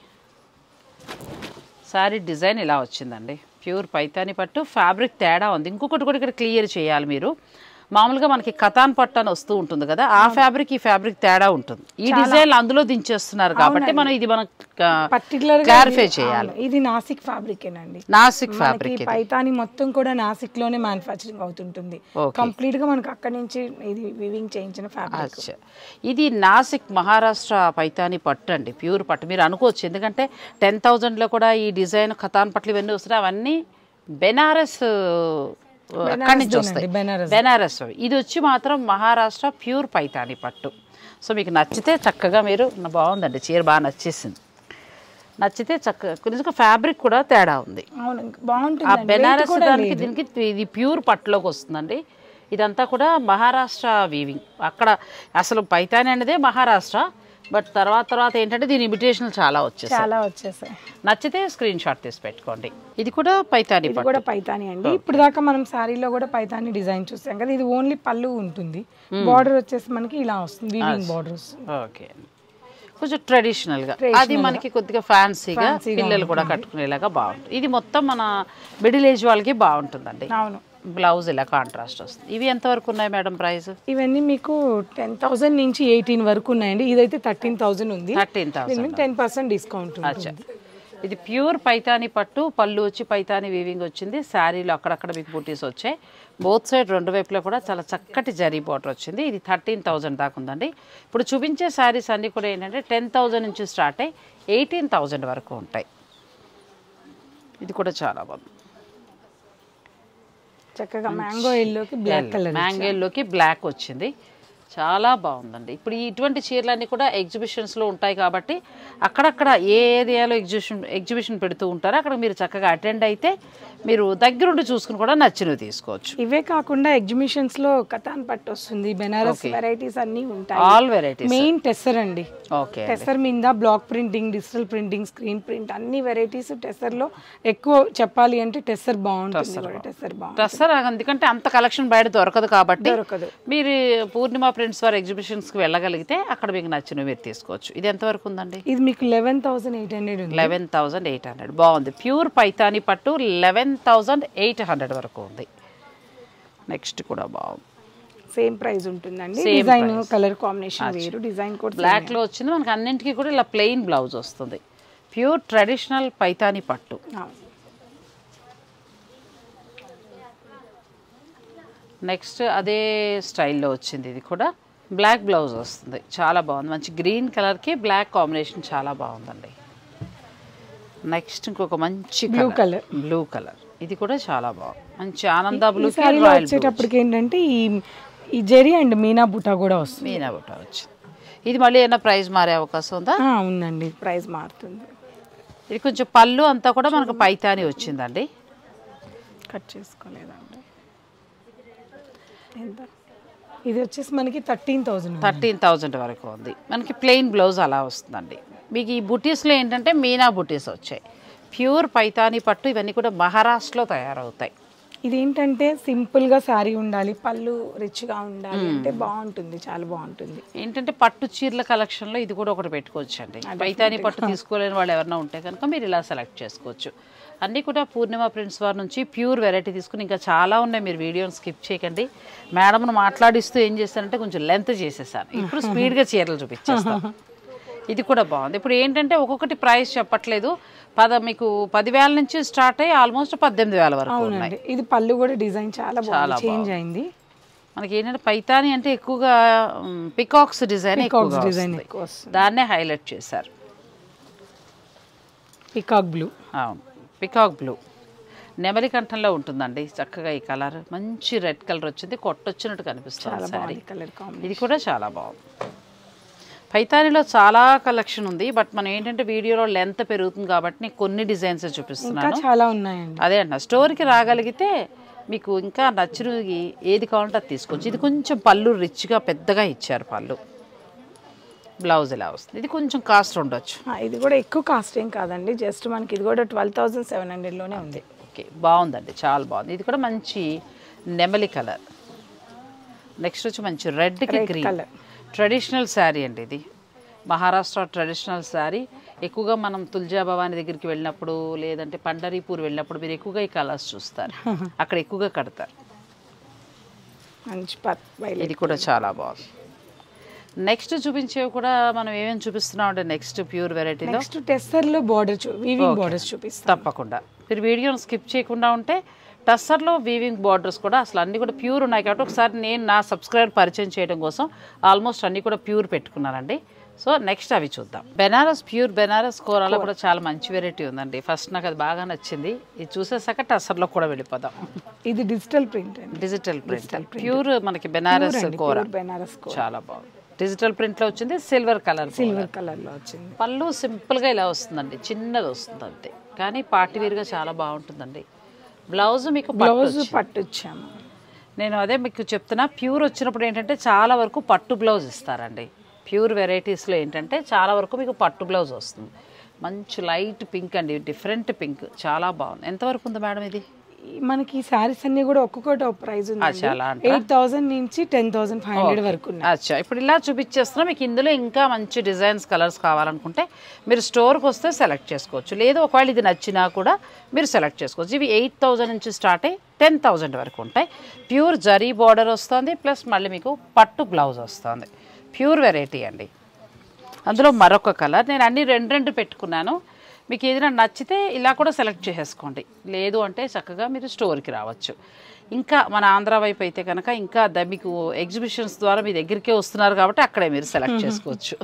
Speaker 1: శారీ డిజైన్ ఇలా వచ్చిందండి ప్యూర్ పైతాని పట్టు ఫ్యాబ్రిక్ తేడా ఉంది ఇంకొకటి కూడా ఇక్కడ క్లియర్ చేయాలి మీరు మామూలుగా మనకి కథాన్ పట్టు అని వస్తూ ఉంటుంది కదా ఆ ఫ్యాబ్రిక్ ఈ ఫ్యాబ్రిక్ తేడా ఉంటుంది ఈ డిజైన్ అందులో దించేస్తున్నారు కాబట్టి మనం ఇది మనం
Speaker 2: పర్టికులర్
Speaker 1: క్లారిఫై చేయాలి
Speaker 2: ఇది నాసిక్ ఫ్యాబ్రికేనండి
Speaker 1: నాసిక్
Speaker 2: మనకి
Speaker 1: ఫ్యాబ్రిక్ ఇది
Speaker 2: పైతాని మొత్తం కూడా నాసిక్ లోనే మ్యానుఫ్యాక్చరింగ్ అవుతుంటుంది
Speaker 1: Okay.
Speaker 2: కంప్లీట్ గా మనకి అక్కడి నుంచి ఇది వివింగ్ చేయించిన ఫ్యాబ్రిక్
Speaker 1: అచ్చా ఇది నాసిక్ మహారాష్ట్ర పైతాని పట్టు అండి ప్యూర్ పట్టు మీరు అనుకోవచ్చు ఎందుకంటే టెన్ థౌజండ్లో కూడా ఈ డిజైన్ ఖతాన్ పట్లు ఇవన్నీ వస్తున్నాయి అవన్నీ బెనారస్ అక్కడి నుంచి వస్తాయి
Speaker 2: బెనారస్
Speaker 1: బెనారస్ అవి. ఇది వచ్చి మాత్రం మహారాష్ట్ర ప్యూర్ పైతాని పట్టు సో మీకు నచ్చితే చక్కగా మీరు నా బాగుందండి చీర బాగా నచ్చేసింది నచ్చితే చక్కగా కొంచెం ఫ్యాబ్రిక్ కూడా తేడా ఉంది
Speaker 2: అవును
Speaker 1: ఆ
Speaker 2: బాగుంటుంది
Speaker 1: బెనారస్ దానికి దీనికి ఇది ప్యూర్ పట్టులోకి వస్తుందండి ఇదంతా కూడా మహారాష్ట్ర వీవింగ్ అక్కడ అసలు పైతాని అనేదే మహారాష్ట్ర బట్ తర్వాత తర్వాత ఏంటంటే దీని ఇమిటేషన్లు చాలా వచ్చేసాయి
Speaker 2: చాలా వచ్చేసాయి
Speaker 1: నచ్చితే స్క్రీన్ షాట్ తీసి పెట్టుకోండి ఇది కూడా పైతాని
Speaker 2: ఇది
Speaker 1: పట్టు
Speaker 2: కూడా పైతాని అండి ఇప్పుడు దాకా మనం శారీలో కూడా పైతాని డిజైన్ చూసాం కదా ఇది ఓన్లీ పళ్ళు ఉంటుంది బార్డర్ వచ్చేసి మనకి ఇలా వస్తుంది వీవింగ్ బార్డర్ వస్తుంది
Speaker 1: ఓకే కొంచెం ట్రెడిషనల్గా అది మనకి కొద్దిగా ఫ్యాన్సీగా పిల్లలు కూడా కట్టుకునేలాగా బాగుంటుంది ఇది మొత్తం మన మిడిల్ ఏజ్ వాళ్ళకి బాగుంటుందండి
Speaker 2: అవును
Speaker 1: బ్లౌజ్ ఇలా కాంట్రాస్ట్ వస్తుంది ఇవి ఎంతవరకు ఉన్నాయి మేడం ప్రైస్
Speaker 2: ఇవన్నీ మీకు టెన్ థౌసండ్ నుంచి ఎయిటీన్ వరకు ఉన్నాయండి ఇదైతే థర్టీన్ థౌసండ్ ఉంది
Speaker 1: thirteen thousand
Speaker 2: ten percent discount
Speaker 1: అచ్చా ఇది ప్యూర్ పైతాని పట్టు పళ్ళు వచ్చి పైతాని వీవింగ్ వచ్చింది శారీలో అక్కడక్కడ మీకు బుటీస్ వచ్చాయి బోత్ సైడ్ రెండు వైపులా కూడా చాలా చక్కటి జరీ బార్డర్ వచ్చింది ఇది థర్టీన్ థౌజండ్ దాకా ఉందండి ఇప్పుడు చూపించే శారీస్ అన్నీ కూడా ఏంటంటే టెన్ థౌజండ్ నుంచి స్టార్ట్ అయ్యి ఎయిటీన్ థౌజండ్ వరకు ఉంటాయి ఇది కూడా చాలా బాగుంది
Speaker 2: చక్కగా మ్యాంగో ఎల్లోకి బ్లాక్ కలర్
Speaker 1: మ్యాంగేల్లోకి బ్లాక్ వచ్చింది చాలా బాగుందండి ఇప్పుడు ఈ ఇటువంటి చీరలన్నీ కూడా ఎగ్జిబిషన్స్లో ఉంటాయి కాబట్టి అక్కడక్కడ ఏ ఏరియాలో ఎగ్జిబిషన్ ఎగ్జిబిషన్ పెడుతూ ఉంటారో అక్కడ మీరు చక్కగా అటెండ్ అయితే మీరు దగ్గరుండి చూసుకుని కూడా నచ్చినవి తీసుకోవచ్చు
Speaker 2: ఇవే కాకుండా ఎగ్జిబిషన్స్ లో కథాన్ పట్టు వస్తుంది బెనారస్ వెరైటీస్ అన్ని ఉంటాయి
Speaker 1: ఆల్ వెరైటీస్
Speaker 2: మెయిన్ టెస్సర్ అండి
Speaker 1: ఓకే
Speaker 2: టెస్సర్ మీద block printing digital printing screen print అన్ని వెరైటీస్ టెస్సర్ లో ఎక్కువ చెప్పాలి అంటే టెస్సర్ బాగుంటుంది కూడా టెస్సర్ బాగుంటుంది
Speaker 1: డ్రెస్సర్ ఎందుకంటే అంత కలెక్షన్ బయట దొరకదు కాబట్టి
Speaker 2: దొరకదు
Speaker 1: మీరు పూర్ణిమ ప్రింట్స్ వారి ఎగ్జిబిషన్స్కి వెళ్ళగలిగితే అక్కడ మీకు నచ్చినవి మీరు తీసుకోవచ్చు ఇది ఎంతవరకు ఉందండి
Speaker 2: ఇది మీకు లెవెన్ థౌసండ్ ఎయిట్ హండ్రెడ్ ఉంది
Speaker 1: లెవెన్ థౌజండ్ ఎయిట్ హండ్రెడ్ బాగుంది ప్యూర్ పైతాని పట్టు లెవెన్ థౌజండ్ ఎయిట్ హండ్రెడ్ వరకు ఉంది నెక్స్ట్ కూడా బాగుంది
Speaker 2: సేమ్ ప్రైస్ ఉంటుందండి
Speaker 1: Same
Speaker 2: డిజైన్ కలర్ కాంబినేషన్ వేరు డిజైన్ కూడా
Speaker 1: బ్లాక్లో వచ్చింది మనకి అన్నింటికి కూడా ఇలా ప్లెయిన్ బ్లౌజ్ వస్తుంది ప్యూర్ ట్రెడిషనల్ పైతాని పట్టు
Speaker 2: అవును.
Speaker 1: నెక్స్ట్ అదే స్టైల్లో వచ్చింది ఇది కూడా బ్లాక్ బ్లౌజ్ వస్తుంది చాలా బాగుంది మంచి గ్రీన్ కలర్కి బ్లాక్ కాంబినేషన్ చాలా బాగుందండి నెక్స్ట్ ఇంకొక మంచి
Speaker 2: Blue colour.
Speaker 1: బ్లూ కలర్ ఇది కూడా చాలా బాగుంది మంచి ఆనంద
Speaker 2: ఈ
Speaker 1: బ్లూ
Speaker 2: సారీలో వచ్చేటప్పటికి ఏంటంటే ఈ ఈ జెరీ అండ్ మీనా బుటా కూడా వస్తుంది
Speaker 1: మీనా బుట్ట వచ్చింది ఇది మళ్ళీ ఏమైనా ప్రైస్ మారే అవకాశం ఉందా
Speaker 2: ఆ, ఉందండి ప్రైస్ మారుతుంది
Speaker 1: ఇది కొంచెం పళ్ళు అంతా కూడా మనకు పైతాని వచ్చిందండి
Speaker 2: కట్ చేసుకోలేదండి ఎంత ఇది వచ్చేసి మనకి థర్టీన్ థౌజండ్
Speaker 1: థర్టీన్ థౌజండ్ వరకు ఉంది మనకి ప్లెయిన్ బ్లౌజ్ అలా వస్తుందండి మీకు ఈ బుటీస్లో ఏంటంటే మీనా బుటీస్ వచ్చాయి ప్యూర్ పైతాని పట్టు ఇవన్నీ కూడా మహారాష్ట్రలో తయారవుతాయి
Speaker 2: ఇదేంటంటే సింపుల్ గా శారీ ఉండాలి పళ్ళు రిచ్ గా ఉండాలి అంటే బాగుంటుంది చాలా బాగుంటుంది
Speaker 1: ఏంటంటే పట్టు చీరల కలెక్షన్లో ఇది కూడా ఒకటి పెట్టుకోవచ్చు అండి పైతాని పట్టు తీసుకోలేని వాళ్ళు ఎవరైనా ఉంటే కనుక మీరు ఇలా సెలెక్ట్ చేసుకోవచ్చు అన్నీ కూడా పూర్ణిమ ప్రింట్స్ వారి నుంచి ప్యూర్ వెరైటీ తీసుకుని ఇంకా చాలా ఉన్నాయి మీరు వీడియోని స్కిప్ చేయకండి మేడంను మాట్లాడిస్తూ ఏం చేస్తానంటే కొంచెం లెంత్ చేసేసాను ఇప్పుడు స్పీడ్గా చీరలు చూపించేస్తాను ఇది కూడా బాగుంది ఇప్పుడు ఏంటంటే ఒక్కొక్కటి ప్రైస్ చెప్పట్లేదు పద మీకు పదివేల నుంచి స్టార్ట్ అయ్యి ఆల్మోస్ట్ పద్దెనిమిది వేల వరకు ఉన్నాయి
Speaker 2: అవునండి ఇది పళ్ళు కూడా డిజైన్ చాలా బాగుంది చేంజ్ అయింది
Speaker 1: మనకి ఏంటంటే పైతాని అంటే ఎక్కువగా పికాక్స్ డిజైన్ ఎక్కువగా
Speaker 2: డిజైన్
Speaker 1: వస్తుంది.
Speaker 2: ఎక్కువ వస్తుంది
Speaker 1: దాన్నే హైలైట్ చేశారు
Speaker 2: పికాక్ బ్లూ
Speaker 1: అవును పికాక్ బ్లూ నెమలి కంఠంలో ఉంటుందండి చక్కగా ఈ కలర్ మంచి రెడ్ కలర్ వచ్చింది కొట్టొచ్చినట్టు కనిపిస్తుంది సారీ
Speaker 2: బాగుంది కలర్ కాంబినేషన్
Speaker 1: ఇది కూడా చాలా బాగుంది పైతానిలో చాలా కలెక్షన్ ఉంది బట్ మనం ఏంటంటే వీడియోలో లెంత్ పెరుగుతుంది కాబట్టి నేను కొన్ని డిజైన్స్
Speaker 2: ఇంకా
Speaker 1: చూపిస్తున్నాను
Speaker 2: చాలా ఉన్నాయండి
Speaker 1: అదే అన్న స్టోర్కి రాగలిగితే మీకు ఇంకా నచ్చినవి ఏది కావాలంటే అది తీసుకోవచ్చు ఇది కొంచెం పళ్ళు రిచ్గా పెద్దగా ఇచ్చారు పళ్ళు బ్లౌజ్ ఇలా వస్తుంది ఇది కొంచెం కాస్ట్ ఉండొచ్చు
Speaker 2: ఆ, ఇది కూడా ఎక్కువ కాస్ట్ ఏం కాదండి జస్ట్ మనకి ఇది కూడా ట్వెల్వ్ థౌసండ్ సెవెన్ హండ్రెడ్లోనే ఉంది
Speaker 1: ఓకే బాగుందండి చాలా బాగుంది ఇది కూడా మంచి నెమలి కలర్ నెక్స్ట్ వచ్చి మంచి రెడ్కి
Speaker 2: Red
Speaker 1: green
Speaker 2: colour.
Speaker 1: Traditional sari అండి ఇది మహారాష్ట్ర ట్రెడిషనల్ శారీ ఎక్కువగా మనం తుల్జా భవాని దగ్గరికి వెళ్ళినప్పుడు లేదంటే పండరీపూర్ వెళ్ళినప్పుడు మీరు ఎక్కువగా ఈ కలర్స్ చూస్తారు అక్కడ ఎక్కువగా కడతారు
Speaker 2: మంచి పత్ వైలెట్
Speaker 1: ఇది కూడా చాలా బాగుంది నెక్స్ట్ చూపించేవి కూడా మనం ఏమేమి చూపిస్తున్నాం అంటే నెక్స్ట్ ప్యూర్ వెరైటీలో
Speaker 2: నెక్స్ట్ టెస్సర్లో బార్డర్ చూ వీవింగ్ బార్డర్స్ చూపిస్తాం
Speaker 1: తప్పకుండా మీరు వీడియోని స్కిప్ చేయకుండా ఉంటే టస్సర్లో వీవింగ్ బార్డర్స్ కూడా అసలు అన్నీ కూడా ప్యూర్ ఉన్నాయి కాబట్టి ఒకసారి నేను నా సబ్స్క్రైబర్ పరిచయం చేయడం కోసం ఆల్మోస్ట్ అన్నీ కూడా ప్యూర్ పెట్టుకున్నానండి సో నెక్స్ట్ అవి చూద్దాం బెనారస్ ప్యూర్ బెనారస్ కూరలో కూడా చాలా మంచి వెరైటీ ఉందండి ఫస్ట్ నాకు అది బాగా నచ్చింది ఇది చూసేసాక టస్సర్లో కూడా వెళ్ళిపోదాం
Speaker 2: ఇది డిజిటల్ ప్రింట్ అండి
Speaker 1: డిజిటల్ ప్రింట్ ప్యూర్ మనకి బెనారస్ కూర
Speaker 2: బెనారస్
Speaker 1: చాలా బాగుంది డిజిటల్ ప్రింట్లో వచ్చింది సిల్వర్ కలర్
Speaker 2: సిల్వర్ కలర్ లో వచ్చింది
Speaker 1: పళ్ళు సింపుల్గా ఇలా వస్తుందండి చిన్నది వస్తుంది అంతే కానీ పార్టీ వేర్గా చాలా బాగుంటుందండి బ్లౌజ్ మీకు పట్టు
Speaker 2: బ్లౌజ్
Speaker 1: వచ్చింది.
Speaker 2: పట్టు ఇచ్చాము
Speaker 1: నేను అదే మీకు చెప్తున్నా ప్యూర్ వచ్చినప్పుడు ఏంటంటే చాలా వరకు పట్టు బ్లౌజ్ ఇస్తారండి ప్యూర్ వెరైటీస్లో ఏంటంటే చాలా వరకు మీకు పట్టు బ్లౌజ్ వస్తుంది మంచి లైట్ పింక్ అండి డిఫరెంట్ పింక్ చాలా బాగుంది ఎంతవరకు ఉంది మేడం ఇది
Speaker 2: ఈ మనకి సారీస్ అన్ని కూడా ఒక్కొక్కటి ఒక ప్రైస్ ఉంది
Speaker 1: చాలా
Speaker 2: ఎయిట్ థౌసండ్ నుంచి టెన్ థౌసండ్ ఫైవ్ హండ్రెడ్ వరకు ఉన్నాయి
Speaker 1: అచ్చా ఇప్పుడు ఇలా చూపించేస్తున్నా మీకు ఇందులో ఇంకా మంచి డిజైన్స్ కలర్స్ కావాలనుకుంటే మీరు స్టోర్కి వస్తే సెలెక్ట్ చేసుకోవచ్చు లేదు ఒకవేళ ఇది నచ్చినా కూడా మీరు సెలెక్ట్ చేసుకోవచ్చు ఇవి ఎయిట్ థౌజండ్ నుంచి స్టార్ట్ అయ్యి టెన్ థౌజండ్ వరకు ఉంటాయి ప్యూర్ జరీ బార్డర్ వస్తుంది ప్లస్ మళ్ళీ మీకు పట్టు బ్లౌజ్ వస్తుంది ప్యూర్ వెరైటీ అండి అందులో మరొక కలర్ నేను అన్ని రెండు రెండు పెట్టుకున్నాను మీకు ఏదైనా నచ్చితే ఇలా కూడా సెలెక్ట్ చేసేసుకోండి లేదు అంటే చక్కగా మీరు స్టోర్కి రావచ్చు ఇంకా మన ఆంధ్ర వైపు అయితే కనుక ఇంకా ద మీకు ఎగ్జిబిషన్స్ ద్వారా మీ దగ్గరికే వస్తున్నారు కాబట్టి అక్కడే మీరు సెలెక్ట్ చేసుకోవచ్చు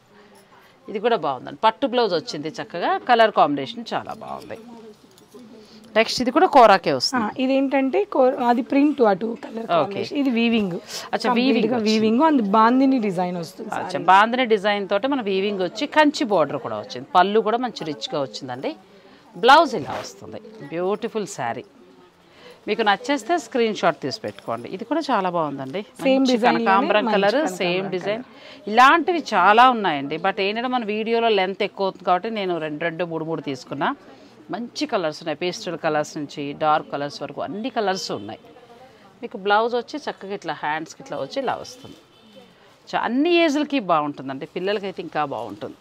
Speaker 1: ఇది కూడా బాగుందండి పట్టు బ్లౌజ్ వచ్చింది చక్కగా కలర్ కాంబినేషన్ చాలా బాగుంది నెక్స్ట్ ఇది కూడా కోరాకే వస్తుంది
Speaker 2: ఆ, ఇదేంటంటే కో- అది ప్రింట్ అటు కలర్ ఇది వీవింగ్
Speaker 1: అచ్చా, weaving
Speaker 2: weaving and bandhani design వస్తుంది
Speaker 1: అచ్చా బాందిని డిజైన్ తోటి మన వీవింగ్ వచ్చి కంచి బార్డర్ కూడా వచ్చింది పళ్ళు కూడా మంచి రిచ్గా వచ్చిందండి బ్లౌజ్ ఇలా వస్తుంది బ్యూటిఫుల్ శారీ మీకు నచ్చేస్తే స్క్రీన్ షాట్ తీసి పెట్టుకోండి ఇది కూడా చాలా బాగుందండి
Speaker 2: Same
Speaker 1: మంచి
Speaker 2: design లోనే
Speaker 1: కనకాంబరం
Speaker 2: మంచి
Speaker 1: కలర్
Speaker 2: కనకాంబరం
Speaker 1: సేమ్ డిజైన్ ఇలాంటివి చాలా ఉన్నాయండి బట్ ఏంటంటే మన వీడియోలో లెంత్ ఎక్కువ అవుతుంది కాబట్టి నేను రెండు రెండు మూడు మూడు తీసుకున్నా మంచి కలర్స్ ఉన్నాయి పేస్టల్ కలర్స్ నుంచి డార్క్ కలర్స్ వరకు అన్ని కలర్స్ ఉన్నాయి మీకు బ్లౌజ్ వచ్చి చక్కగా ఇట్లా హ్యాండ్స్కి ఇట్లా వచ్చి ఇలా వస్తుంది చా- అన్ని ఏజ్లకి బాగుంటుందండి పిల్లలకైతే ఇంకా బాగుంటుంది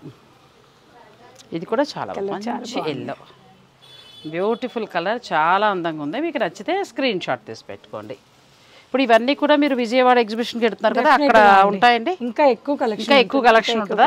Speaker 1: ఇది కూడా చాలా బాగుంది. మంచి ఎల్లో బ్యూటిఫుల్ కలర్ చాలా అందంగా ఉంది మీకు నచ్చితే స్క్రీన్ షాట్ తీసి పెట్టుకోండి ఇప్పుడు ఇవన్నీ కూడా మీరు విజయవాడ ఎగ్జిబిషన్కి వెళ్తున్నారు కదా అక్కడ ఉంటాయండి
Speaker 2: ఇంకా ఎక్కువ కలెక్షన్
Speaker 1: ఇంకా ఎక్కువ కలెక్షన్ ఉంటుందా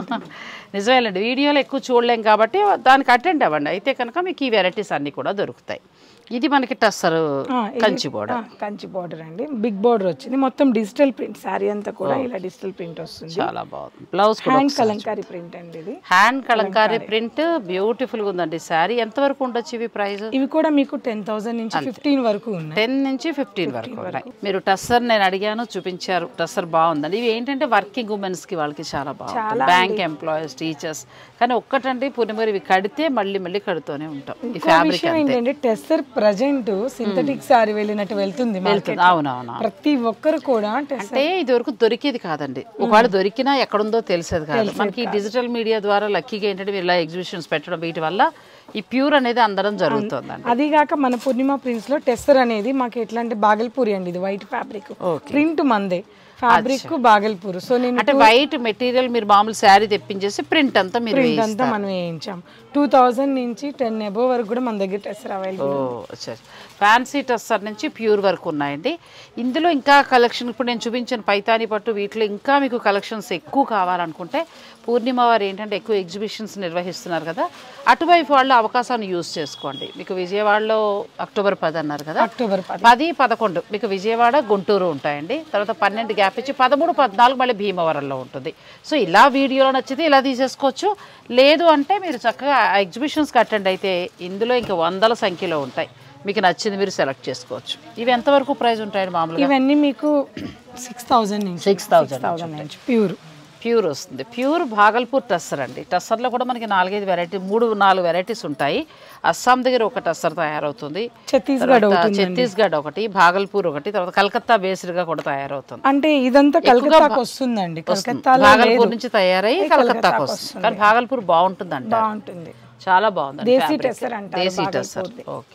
Speaker 1: నిజమేనండి వీడియోలో ఎక్కువ చూడలేం కాబట్టి దానికి అటెండ్ అవ్వండి అయితే కనుక మీకు ఈ వెరైటీస్ అన్నీ కూడా దొరుకుతాయి ఇది మనకి టస్సర్ కంచి బోర్డర్
Speaker 2: కంచి బార్డర్ అండి బిగ్ బార్డర్ వచ్చింది మొత్తం డిజిటల్ ప్రింట్ శారీ అంతా కూడా ఇలా డిజిటల్ ప్రింట్ వస్తుంది
Speaker 1: చాలా బాగుంది బ్లౌజ్ కూడా
Speaker 2: హ్యాండ్ కలంకారీ ప్రింట్ అండి ఇది
Speaker 1: హ్యాండ్ కలంకారీ ప్రింట్ బ్యూటిఫుల్గా ఉందండి శారీ ఎంతవరకు ఉండొచ్చు ఇవి ప్రైస్
Speaker 2: ఇవి కూడా మీకు టెన్ థౌసండ్ నుంచి ఫిఫ్టీన్ వరకు ఉన్నాయి
Speaker 1: టెన్ నుంచి ఫిఫ్టీన్ వరకు ఉన్నాయి మీరు టస్సర్ నేను అడిగాను చూపించారు టస్సర్ బాగుందండి ఇవి ఏంటంటే వర్కింగ్ ఉమెన్స్ కి వాళ్ళకి చాలా బాగుంటుంది బ్యాంక్ ఎంప్లాయీస్ టీచర్స్ కానీ ఒక్కటండి పూర్ణిమరి ఇవి కడితే మళ్ళీ మళ్ళీ కడుతూనే ఉంటాం ఈ
Speaker 2: ఇంకో
Speaker 1: ఫ్యాబ్రిక్
Speaker 2: విషయం ఏంటంటే టెస్సర్ ప్రజెంట్ సింథటిక్ సారీ వెళ్ళినట్టు వెళ్తుంది market
Speaker 1: వెళ్తుంది
Speaker 2: లో.
Speaker 1: అవునవును
Speaker 2: ప్రతి ఒక్కరు కూడా టెస్సర్
Speaker 1: అంటే ఇది వరకు దొరికేది కాదండి ఒకవేళ దొరికినా ఎక్కడుందో తెలిసేది కాదు మనకి డిజిటల్ మీడియా ద్వారా లక్కీగా ఏంటంటే మీరు ఇలా ఎగ్జిబిషన్స్ పెట్టడం వీటి వల్ల ఈ ప్యూర్ అనేది అందడం జరుగుతుందండి
Speaker 2: అదిగాక మన పూర్ణిమ ప్రింట్స్ లో టెస్సర్ అనేది మాకు ఎట్లా అంటే బాగల్పూరి అండి ఇది వైట్ ఫ్యాబ్రిక్ ప్రింట్ మందే ఫ్యాబ్రిక్ బాగల్పూర్ సో నేను
Speaker 1: అంటే వైట్ మెటీరియల్ మీరు మామూలు శారీ తెప్పించేసి ప్రింట్ అంతా మీరు
Speaker 2: ప్రింట్ అంతా మనం వేయించాం టూ థౌజండ్ నుంచి టెన్ ఎబో వరకు కూడా మన దగ్గర టెస్సర్ అవైలబుల్
Speaker 1: ఓ సరే ఫ్యాన్సీ టస్సర్ నుంచి ప్యూర్ వరకు ఉన్నాయండి ఇందులో ఇంకా కలెక్షన్ ఇప్పుడు నేను చూపించిన పైతాని పట్టు వీటిలో ఇంకా మీకు కలెక్షన్స్ ఎక్కువ కావాలనుకుంటే పూర్ణిమ వారు ఏంటంటే ఎక్కువ ఎగ్జిబిషన్స్ నిర్వహిస్తున్నారు కదా అటువైపు వాళ్ళు అవకాశాన్ని యూజ్ చేసుకోండి మీకు విజయవాడలో అక్టోబర్ పది అన్నారు కదా
Speaker 2: అక్టోబర్ పది
Speaker 1: పది పదకొండు మీకు విజయవాడ గుంటూరు ఉంటాయండి తర్వాత పన్నెండు గ్యాప్ ఇచ్చి పదమూడు పద్నాలుగు మళ్ళీ భీమవరంలో ఉంటుంది సో ఇలా వీడియోలో నచ్చితే ఇలా తీసేసుకోవచ్చు లేదు అంటే మీరు చక్కగా ఆ ఎగ్జిబిషన్స్కి అటెండ్ అయితే ఇందులో ఇంకా వందల సంఖ్యలో ఉంటాయి మీకు నచ్చింది మీరు సెలెక్ట్ చేసుకోవచ్చు ఇవి ఎంతవరకు ప్రైస్ ఉంటాయండి మామూలుగా
Speaker 2: ఇవన్నీ మీకు సిక్స్ థౌజండ్ నుంచి
Speaker 1: సిక్స్ థౌజండ్
Speaker 2: థౌజండ్ నుంచి ప్యూర్
Speaker 1: ప్యూర్ వస్తుంది ప్యూర్ భాగల్పూర్ టస్సర్ అండి టస్సర్లో కూడా మనకి నాలుగైదు వెరైటీ మూడు నాలుగు వెరైటీస్ ఉంటాయి అస్సాం దగ్గర ఒక టస్సర్ తయారవుతుంది
Speaker 2: ఛత్తీస్గఢ్
Speaker 1: తర్వాత ఛత్తీస్గఢ్ ఒకటి భాగల్పూర్ ఒకటి తర్వాత కలకత్తా బేస్డ్గా కూడా తయారవుతుంది
Speaker 2: అంటే ఇదంతా కలకత్తాకు వస్తుందండి కలకత్తాలో
Speaker 1: భాగల్పూర్ నుంచి తయారై కలకత్తాకు వస్తుంది కానీ భాగల్పూర్ బాగుంటుందంట
Speaker 2: బాగుంటుంది
Speaker 1: చాలా బాగుంది
Speaker 2: దేశీ టెస్సర్ అంటారు
Speaker 1: దేశీ టెస్సర్ ఓకే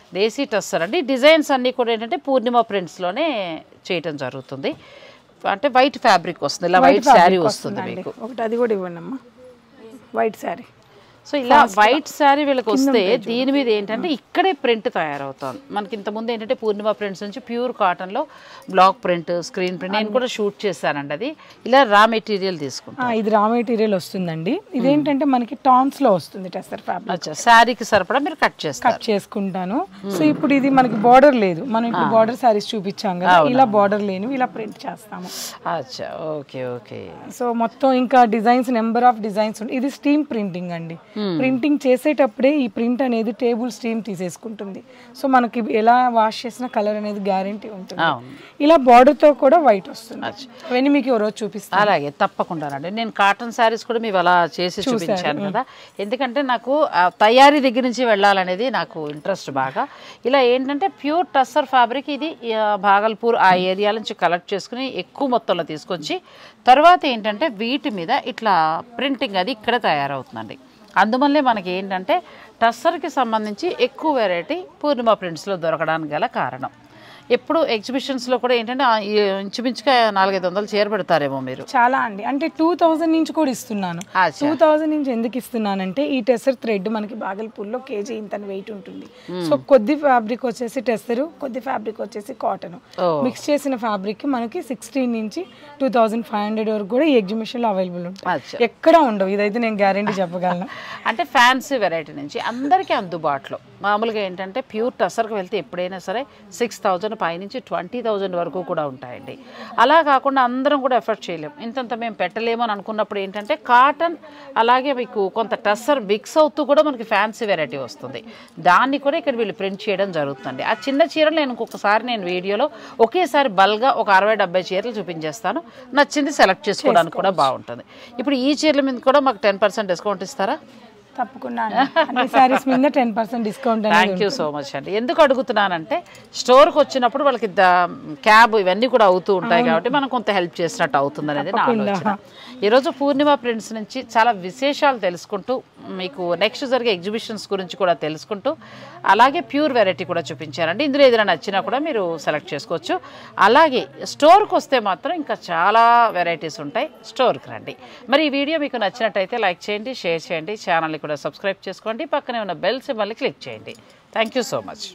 Speaker 1: దేశీ టస్సర్ అండి డిజైన్స్ అన్నీ కూడా ఏంటంటే పూర్ణిమ ప్రింట్స్లోనే చేయటం జరుగుతుంది అంటే వైట్ ఫ్యాబ్రిక్ వస్తుంది ఇలా వైట్ శారీ వస్తుంది మీకు
Speaker 2: ఒకటి అది కూడా ఇవ్వండి అమ్మా వైట్ శారీ
Speaker 1: సో ఇలా వైట్ శారీ వీళ్ళకి వస్తే దీని మీద ఏంటంటే ఇక్కడే ప్రింట్ తయారవుతుంది మనకి ఇంతకుముందు ఏంటంటే పూర్ణిమ ప్రింట్స్ నుంచి ప్యూర్ కాటన్లో బ్లాక్ ప్రింట్ స్క్రీన్ ప్రింట్ నేను కూడా షూట్ చేశానండి అది ఇలా రా మెటీరియల్ తీసుకుంటాం
Speaker 2: ఇది రా మెటీరియల్ వస్తుందండి ఇదేంటంటే మనకి టాన్స్ లో వస్తుంది టెస్టర్ ఫ్యాబ్రిక్
Speaker 1: అచ్చా శారీకి సరిపడా మీరు కట్ చేస్తారు
Speaker 2: కట్ చేసుకుంటాను సో ఇప్పుడు ఇది మనకి బార్డర్ లేదు మనం ఇప్పుడు బార్డర్ శారీస్ చూపించాం కదా ఇలా బార్డర్ లేని ఇలా ప్రింట్ చేస్తాము
Speaker 1: అచ్చా ఓకే ఓకే
Speaker 2: సో మొత్తం ఇంకా డిజైన్స్ నెంబర్ ఆఫ్ డిజైన్స్ ఉంటాయి ఇది స్టీమ్ ప్రింటింగ్ అండి ప్రింటింగ్ చేసేటప్పుడే ఈ ప్రింట్ అనేది టేబుల్ స్టీమ్ తీసేసుకుంటుంది సో మనకి ఎలా వాష్ చేసిన కలర్ అనేది గ్యారంటీ ఉంటుంది
Speaker 1: అవును.
Speaker 2: ఇలా బార్డర్ తో కూడా వైట్ వస్తుంది అవన్నీ మీకు ఓ రోజు చూపిస్తాను
Speaker 1: అలాగే తప్పకుండానండి నేను కాటన్ శారీస్ కూడా మీరు అలా చేసి చూపించాను కదా ఎందుకంటే నాకు ఆ తయారీ దగ్గర నుంచి వెళ్ళాలనేది నాకు ఇంట్రెస్ట్ బాగా ఇలా ఏంటంటే ప్యూర్ టస్సర్ ఫ్యాబ్రిక్ ఇది ఆ, భాగల్పూర్ ఆ ఏరియా నుంచి కలెక్ట్ చేసుకుని ఎక్కువ మొత్తంలో తీసుకొచ్చి తర్వాత ఏంటంటే వీటి మీద ఇట్లా ప్రింటింగ్ అది ఇక్కడ తయారవుతుందండి అందువల్లే మనకి ఏంటంటే టస్సర్కి సంబంధించి ఎక్కువ వెరైటీ పూర్ణిమ ప్రింట్స్లో దొరకడానికి గల కారణం ఎప్పుడు ఎగ్జిబిషన్స్లో కూడా ఏంటంటే ఆ, ఈ ఇంచుమించుగా నాలుగైదు వందలు చీర పెడతారేమో మీరు
Speaker 2: చాలా అండి అంటే టూ థౌజండ్ నుంచి కూడా ఇస్తున్నాను
Speaker 1: అచ్చా.
Speaker 2: టూ థౌజండ్ నుంచి ఎందుకు ఇస్తున్నానంటే ఈ టెసర్ థ్రెడ్ మనకి బాగల్పూర్లో కేజీ ఇంత వెయిట్ ఉంటుంది సో కొద్ది ఫ్యాబ్రిక్ వచ్చేసి టెసర్ కొద్ది ఫ్యాబ్రిక్ వచ్చేసి కాటన్
Speaker 1: ఓ.
Speaker 2: మిక్స్ చేసిన ఫ్యాబ్రిక్ మనకి సిక్స్టీన్ నుంచి టూ థౌజండ్ ఫైవ్ హండ్రెడ్ వరకు కూడా ఈ ఎగ్జిబిషన్లో అవైలబుల్ ఉంటాయి
Speaker 1: అచ్చా
Speaker 2: ఎక్కడ ఉండవు ఇదైతే నేను గ్యారంటీ చెప్పగలను
Speaker 1: అంటే ఫ్యాన్సీ వెరైటీ నుంచి అందరికీ అందుబాటులో మామూలుగా ఏంటంటే ప్యూర్ టసర్కి వెళ్తే ఎప్పుడైనా సరే సిక్స్ థౌజండ్ పైనుంచి ట్వంటీ థౌజండ్ వరకు కూడా ఉంటాయండి అలా కాకుండా అందరం కూడా ఎఫర్ట్ చేయలేం ఇంతంత మేము పెట్టలేము అని అనుకున్నప్పుడు ఏంటంటే కాటన్ అలాగే మీకు కొంత టస్సర్ మిక్స్ అవుతూ కూడా మనకి ఫ్యాన్సీ వెరైటీ వస్తుంది దాన్ని కూడా ఇక్కడ వీళ్ళు ప్రింట్ చేయడం జరుగుతుంది ఆ చిన్న చీరలు నేను ఇంకొకసారి నేను వీడియోలో ఒకేసారి బల్గా ఒక అరవై డెబ్బై చీరలు చూపించేస్తాను నచ్చింది సెలెక్ట్ చేసుకోవడానికి కూడా బాగుంటుంది ఇప్పుడు ఈ చీరల మీద కూడా మాకు టెన్ పర్సెంట్ డిస్కౌంట్ ఇస్తారా
Speaker 2: తప్పకుండా అండి. అన్ని శారీస్ మీద టెన్ పర్సెంట్ డిస్కౌంట్ అనేది
Speaker 1: థ్యాంక్ యూ సో మచ్ అండి ఎందుకు అడుగుతున్నానంటే స్టోర్కి వచ్చినప్పుడు వాళ్ళకి ద క్యాబ్ ఇవన్నీ కూడా అవుతూ ఉంటాయి కాబట్టి మనం కొంత హెల్ప్ చేసినట్టు అవుతుంది అనేది నా ఆలోచన ఈరోజు పూర్ణిమ ప్రింట్స్ నుంచి చాలా విశేషాలు తెలుసుకుంటూ మీకు నెక్స్ట్ జరిగే ఎగ్జిబిషన్స్ గురించి కూడా తెలుసుకుంటూ అలాగే ప్యూర్ వెరైటీ కూడా చూపించారండి ఇందులో ఏదైనా నచ్చినా కూడా మీరు సెలెక్ట్ చేసుకోవచ్చు అలాగే స్టోర్కి వస్తే మాత్రం ఇంకా చాలా వెరైటీస్ ఉంటాయి స్టోర్కి రండి మరి ఈ వీడియో మీకు నచ్చినట్టయితే లైక్ చేయండి షేర్ చేయండి ఛానల్ని కూడా సబ్స్క్రైబ్ చేసుకోండి పక్కనే ఉన్న బెల్ సింబల్ని క్లిక్ చేయండి థ్యాంక్ యూ సో మచ్